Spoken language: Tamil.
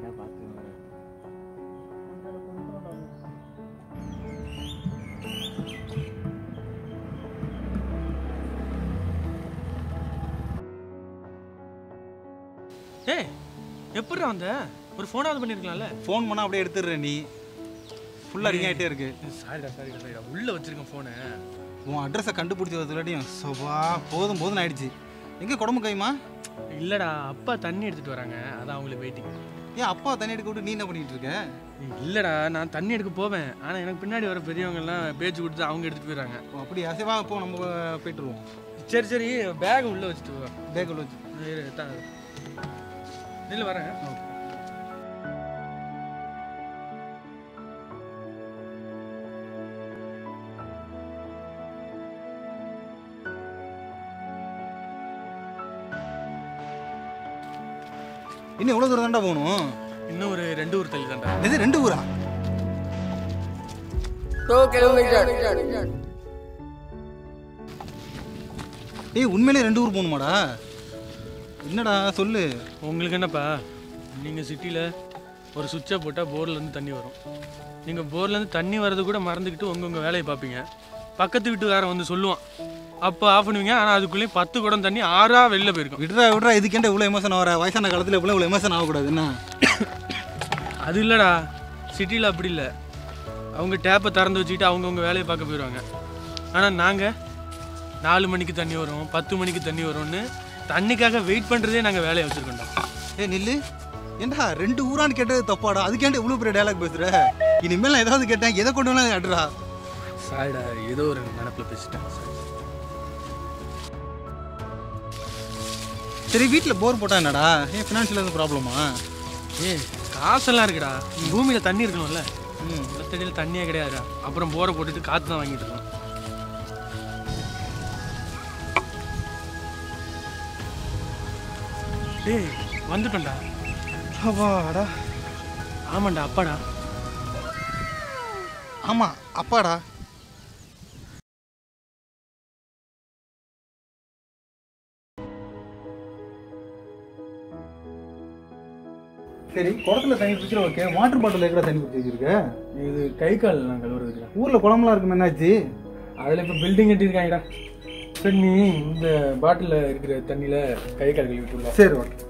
கரெக்டாக பார்த்துக்கோங்க ஏய் எப்படிடா வந்த ஒரு ஃபோனாவது பண்ணியிருக்கலாம்ல ஃபோன் பண்ணால் அப்படியே எடுத்துடுற நீ ஃபுல்லாக ரிங் ஆகிட்டே இருக்கு சாரிடா சாரிடா சாரிடா உள்ளே வச்சிருக்கேன் ஃபோனை உன் அட்ரஸை கண்டுபிடிச்சி வரதுலாட்டியும் சோபா போதும் போதும் ஆயிடுச்சு எங்கே குடம்பு கைமா இல்லைடா அப்பா தண்ணி எடுத்துகிட்டு வராங்க அதான் அவங்களுக்கு வெயிட்டிங் ஏன் அப்பா தண்ணி எடுக்க விட்டு நீ என்ன பண்ணிட்டு இருக்க இல்லைடா நான் தண்ணி எடுக்க போவேன் ஆனால் எனக்கு பின்னாடி வர பெரியவங்கெல்லாம் பேச்சு கொடுத்து அவங்க எடுத்துகிட்டு போயிடுறாங்க ஓ, அப்படியா சரி வா போ நம்ம போயிட்டு வருவோம் சரி சரி பேக் உள்ளே வச்சுட்டு வா பேக்கில் வச்சு இரு, தா- நில்லு வரேன் இன்னும் எவ்வளோ தூரம் தாண்டா போகணும் இன்னும் ஒரு ரெண்டு ஊர் தள்ளி தான்டா இது ரெண்டு ஊரா ஏய் உண்மையிலே ரெண்டு ஊர் போகணுமாடா என்னடா சொல்லு உங்களுக்கு என்னப்பா நீங்கள் சிட்டியில் ஒரு சுவிட்சை போட்டால் போர்லேருந்து தண்ணி வரும் நீங்கள் போர்லேருந்து தண்ணி வர்றது கூட மறந்துக்கிட்டு உங்க உங்க வேலையை பார்ப்பீங்க பக்கத்து வீட்டுக்காரன் வந்து சொல்லுவான் அப்போ ஆஃப் பண்ணுவீங்க ஆனால் அதுக்குள்ளேயும் பத்து குடம் தண்ணி ஆறா வெளில போயிருக்கும் விடுறா விடுறா இதுக்கேண்ட இவ்வளோ எமோஷன் வர வயசான காலத்தில் இவ்வளோ இவ்வளோ எமோஷன் ஆகக்கூடாது என்ன அது இல்லைடா சிட்டியில் அப்படி இல்லை அவங்க டேப்பை திறந்து வச்சுக்கிட்டு அவங்கவுங்க வேலையை பார்க்க போயிடுவாங்க ஆனால் நாங்கள் நாலு மணிக்கு தண்ணி வரும் பத்து மணிக்கு தண்ணி வரும்னு தண்ணிக்காக வெயிட் பண்ணுறதே நாங்கள் வேலையை வச்சுருக்கோம்டா ஏய் நில்லு ஏண்டா ரெண்டு ஊரான்னு கேட்டது தப்பாடா அதுக்கேண்ட இவ்வளோ பெரிய டயலாக் பேசுற இனிமேல் நான் ஏதாவது கேட்டேன் எதை கொண்டு வேணாலும் அடுறா சாரிடா ஏதோ ஒரு நினப்பில் பேசிட்டேன் sorry. சரி வீட்டில் போர் போட்டா என்னடா ஏன் ஃபினான்ஷியல் எதுவும் ப்ராப்ளமா ஏய் காசெல்லாம் இருக்குடா பூமியில் தண்ணி இருக்கணும்ல ம் நிலத்தடியில் தண்ணியே கிடையாதுடா அப்புறம் போரை போட்டுட்டு காற்று தான் வாங்கிட்டு இருக்கோம் டேய் வந்துட்டோம்டா அப்பாடா ஆமாண்டா அப்பாடா ஆமாம் அப்பாடா சரி குளத்துல தண்ணி பிடிக்கிற ஓகே வாட்டர் பாட்டில் இருக்கிற தண்ணி பிடிச்சி வச்சிருக்க இது கை கால் நான் கழுவுறதுக்குடா ஊர்ல குளம்லாம் இருக்குமே என்னாச்சு அதில் இப்போ பில்டிங் கட்டியிருக்காங்கடா சரி நீ இந்த பாட்டிலில் இருக்கிற தண்ணியில் கை கால் கழுவிட்டுள்ள சரி ஓகே